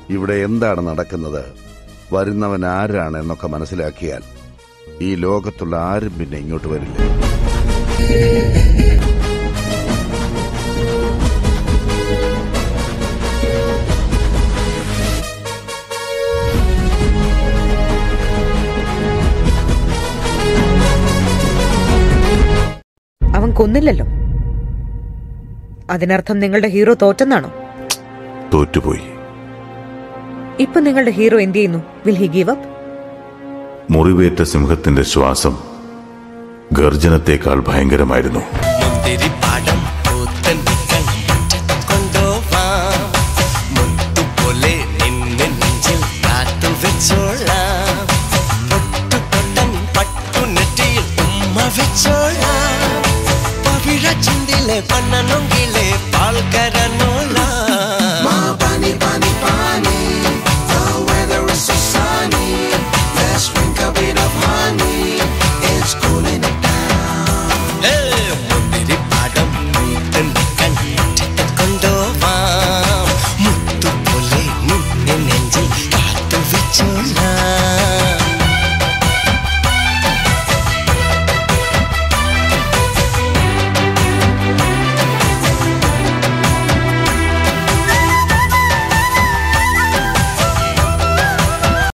ഇവിടെ എന്താണ് നടക്കുന്നത് വരുന്നവൻ ആരാണ് എന്നൊക്കെ മനസ്സിലാക്കിയാൽ ഈ ലോകത്തുള്ള ആരും പിന്നെ ഇങ്ങോട്ട് വരില്ല അവൻ കൊന്നില്ലല്ലോ അതിനർത്ഥം നിങ്ങളുടെ ഹീറോ തോറ്റെന്നാണോ തോറ്റുപോയി ഇപ്പൊ നിങ്ങളുടെ ഹീറോ എന്ത് ചെയ്യുന്നു വിൽ ഹി ഗീവ് അപ്പ് മുറിവേറ്റ സിംഹത്തിന്റെ ശ്വാസം ഗർജനത്തേക്കാൾ ഭയങ്കരമായിരുന്നു മുന്തിരിപ്പാടം പൂത്തൻ കൊണ്ടുപോവാം മുത്തുപോലെ നിന്നെ നെഞ്ചിൽ കാത്തു വെച്ചോളാം പൊട്ടുപൊട്ടൻ പട്ടുനെറ്റിയിൽ ഉമ്മ വെച്ചോളാം പവിഴ ചിന്തിലെ പണ്ണ